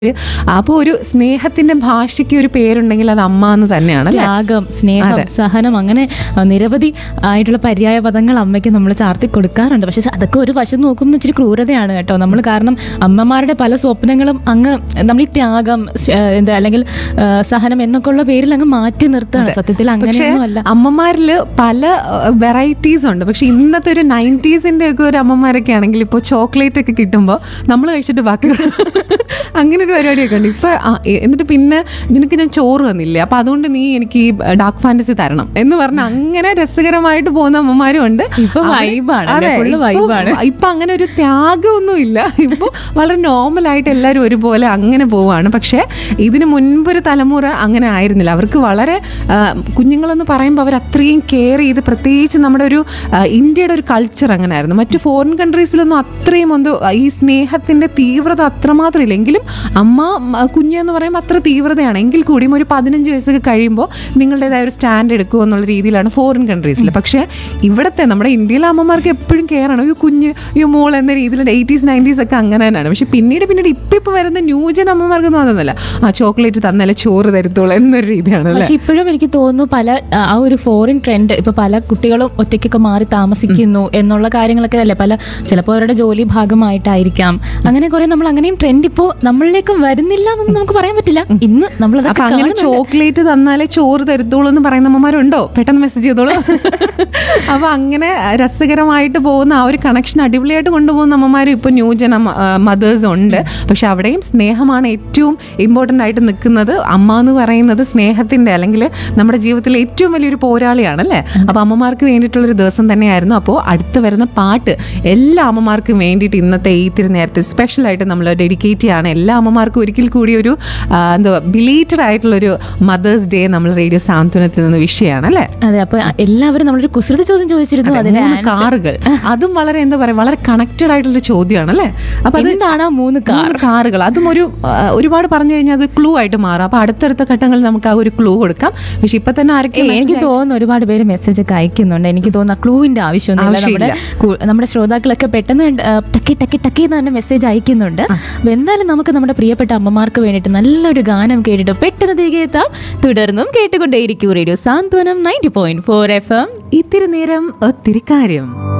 അപ്പോൾ ഒരു സ്നേഹത്തിന്റെ ഭാഷയ്ക്ക് ഒരു പേരുണ്ടെങ്കിൽ അത് അമ്മ എന്ന് തന്നെയാണ് അല്ലേ ത്യാഗം സ്നേഹം സഹനം അങ്ങനെ ആ, നിരവധി ആയിട്ടുള്ള പര്യായ പദങ്ങൾ അമ്മയ്ക്ക് നമ്മൾ ചാർത്തി കൊടുക്കാറുണ്ട് പക്ഷെ അതൊക്കെ ഒരു വശം നോക്കുമ്പോൾ ഇച്ചിരി ക്രൂരതയാണ് കേട്ടോ നമ്മൾ കാരണം അമ്മമാരുടെ പല സ്വപ്നങ്ങളും അങ്ങ് നമ്മൾ ഈ ത്യാഗം സ്- ആ, എന്താ അല്ലെങ്കിൽ ആ, സഹനം എന്നൊക്കെ ഉള്ള പേരിൽ അങ്ങ് മാറ്റി നിർത്തുകയാണ് സത്യത്തിൽ പക്ഷേ അങ്ങനെയൊന്നും അല്ല അമ്മമാരിൽ പല വെറൈറ്റീസ് ഉണ്ട് പക്ഷെ ഇന്നത്തെ ഒരു നയൻറ്റീസിന്റെ ഒക്കെ ഒരു അമ്മമാരൊക്കെ ആണെങ്കിൽ ഇപ്പോൾ ചോക്ലേറ്റ് ഒക്കെ കിട്ടുമ്പോൾ നമ്മൾ കഴിച്ചിട്ട് ബാക്കി അങ്ങനെ ഒരു പരിപാടിയൊക്കെ ഉണ്ട് ഇപ്പൊ ആ, എ- എന്നിട്ട് പിന്നെ നിനക്ക് ഞാൻ ചോറ് തന്നില്ല അപ്പൊ അതുകൊണ്ട് നീ എനിക്ക് ഈ ഡാർക്ക് ഫാന്റസി തരണം എന്ന് പറഞ്ഞ് അങ്ങനെ രസകരമായിട്ട് പോകുന്ന അമ്മമാരും ഉണ്ട് ഇപ്പൊ അവര്- vibe ആണ്, അതെ, full ഇപ്പൊ- vibe ആണ്. ഇപ്പൊ അങ്ങനെ ഒരു ത്യാഗമൊന്നും ഇല്ല ഇപ്പൊ വളരെ നോർമൽ ആയിട്ട് എല്ലാവരും ഒരുപോലെ അങ്ങനെ പോവാണ് പക്ഷെ ഇതിന് മുൻപൊരു തലമുറ അങ്ങനെ ആയിരുന്നില്ല അവർക്ക് വളരെ ആ, കുഞ്ഞുങ്ങളെന്ന് പറയുമ്പോൾ അവർ അത്രയും കെയർ ചെയ്ത് പ്രത്യേകിച്ച് നമ്മുടെ ഒരു ആ, ഇന്ത്യയുടെ ഒരു കൾച്ചർ അങ്ങനെ ആയിരുന്നു മറ്റു ഫോറിൻ കൺട്രീസിലൊന്നും അത്രയും ഒന്ന് ഈ സ്നേഹത്തിന്റെ തീവ്രത അത്രമാത്രം ഇല്ല എങ്കിലും അമ്മ മ, കുഞ്ഞ് എന്ന് പറയുമ്പോൾ അത്ര തീവ്രതയാണ് എങ്കിൽ കൂടിയും ഒരു പതിനഞ്ച് വയസ്സൊക്കെ കഴിയുമ്പോൾ നിങ്ങളുടേതായ ഒരു സ്റ്റാൻഡ് എടുക്കുക എന്നുള്ള രീതിയിലാണ് ഫോറിൻ കൺട്രീസിൽ പക്ഷേ ഇവിടുത്തെ നമ്മുടെ ഇന്ത്യയിലെ അമ്മമാർക്ക് എപ്പോഴും കെയർ ആണ് ഒരു കുഞ്ഞ് ഈ മോൾ എന്ന രീതിയിൽ എയ്റ്റീസ് നയൻറ്റീസ് ഒക്കെ അങ്ങനെ തന്നെയാണ് പക്ഷെ പിന്നീട് പിന്നീട് ഇപ്പം ഇപ്പം വരുന്ന ന്യൂജൻ അമ്മമാർക്ക് തോന്നുന്നില്ല ആ ചോക്ലേറ്റ് തന്നാലേ ചോറ് തരുത്തോളൂ എന്നൊരു രീതിയാണ് അല്ലേ പക്ഷെ ഇപ്പോഴും എനിക്ക് തോന്നുന്നു പല ആ, ആ ഒരു ഫോറിൻ ട്രെൻഡ് ഇപ്പൊ പല കുട്ടികളും ഒറ്റയ്ക്കൊക്കെ മാറി താമസിക്കുന്നു എന്നുള്ള കാര്യങ്ങളൊക്കെ അല്ലേ പല ചിലപ്പോൾ അവരുടെ ജോലി ഭാഗമായിട്ടായിരിക്കാം അങ്ങനെ കുറെ നമ്മൾ അങ്ങനെയും ട്രെൻഡ് ഇപ്പോൾ നമ്മളിലേക്ക് വരുന്നില്ല എന്നൊന്നും നമുക്ക് പറയാൻ പറ്റില്ല ഇന്ന് അപ്പൊ നമ്മളതൊക്കെ അങ്ങനെ കാണുന്നുണ്ട്. ചോക്ലേറ്റ് തന്നാലേ ചോറ് തരുത്തോളൂ എന്ന് പറയുന്ന അമ്മമാരുണ്ടോ പെട്ടെന്ന് മെസ്സേജ് ചെയ്തോളൂ അപ്പൊ അങ്ങനെ രസകരമായിട്ട് പോകുന്ന ആ ഒരു കണക്ഷൻ അടിപൊളിയായിട്ട് കൊണ്ടുപോകുന്ന അമ്മമാരും ഇപ്പൊ ന്യൂജൻ മദേഴ്സ് ഉണ്ട് പക്ഷെ അവിടെയും സ്നേഹമാണ് ഏറ്റവും ഇമ്പോർട്ടന്റ് ആയിട്ട് നിൽക്കുന്നത് അമ്മ എന്ന് പറയുന്നത് സ്നേഹത്തിന്റെ അല്ലെങ്കിൽ നമ്മുടെ ജീവിതത്തിലെ ഏറ്റവും വലിയൊരു പോരാളിയാണ് അല്ലേ അപ്പൊ അമ്മമാർക്ക് വേണ്ടിയിട്ടുള്ളൊരു ദിവസം തന്നെയായിരുന്നു അപ്പോൾ അടുത്ത് വരുന്ന പാട്ട് എല്ലാ അമ്മമാർക്കും വേണ്ടിയിട്ട് ഇന്നത്തെ ഈ ഇത്തിരി നേരത്തെ സ്പെഷ്യൽ ആയിട്ട് നമ്മൾ ഡെഡിക്കേറ്റ് ചെയ്യാണ് എല്ലാ അമ്മമാർക്കും ഒരിക്കൽ കൂടി ഒരു ആ, എന്താ ബിലേറ്റഡ് ആയിട്ടുള്ളൊരു മദേഴ്സ് ഡേ നമ്മൾ റേഡിയോ സാന്ത്വനത്തിൽ നിന്ന് വിഷയമാണ് അല്ലേ അതെ അപ്പൊ എല്ലാവരും നമ്മളൊരു കുസൃതി ചോദ്യം ചോദിച്ചിരുന്നു അതിന്റെ മൂന്ന് answer- കാറുകൾ അതും വളരെ എന്താ പറയാ വളരെ കണക്റ്റഡ് ആയിട്ടുള്ള ചോദ്യമാണ് അല്ലേ അപ്പൊ അത് എന്താണ് ആ മൂന്ന് കാർ മൂന്ന് കാറുകൾ അതും ഒരു ആ, ഒരുപാട് പറഞ്ഞു കഴിഞ്ഞാൽ അത് ക്ലൂ ആയിട്ട് മാറും അപ്പൊ അടുത്തടുത്ത ഘട്ടങ്ങളിൽ നമുക്ക് ആ ഒരു ക്ലൂ കൊടുക്കാം പക്ഷെ ഇപ്പൊ തന്നെ ആരൊക്കെ ഏയ് എനിക്ക് തോന്നുന്നു ഒരുപാട് പേര് മെസ്സേജ് ഒക്കെ അയക്കുന്നുണ്ട് എനിക്ക് തോന്നുന്നു ക്ലൂവിന്റെ ആവശ്യമൊന്നുമില്ല നമ്മുടെ കു- നമ്മുടെ ശ്രോതാക്കളൊക്കെ പെട്ടെന്ന് ആ, ടക്കി ടക്കി ടക്കി എന്ന് തന്നെ മെസ്സേജ് അയക്കുന്നുണ്ട് അപ്പൊ എന്തായാലും നമുക്ക് നമ്മുടെ പ്രിയപ്പെട്ട അമ്മമാർക്ക് വേണ്ടിയിട്ട് നല്ലൊരു ഗാനം കേട്ടിട്ട് പെട്ടെന്ന് തിരികെ എത്താം തുടർന്നും കേട്ടുകൊണ്ടേയിരിക്കും radio Santhwanam ninety point four F M ഇത്തിരി നേരം ഒത്തിരി കാര്യം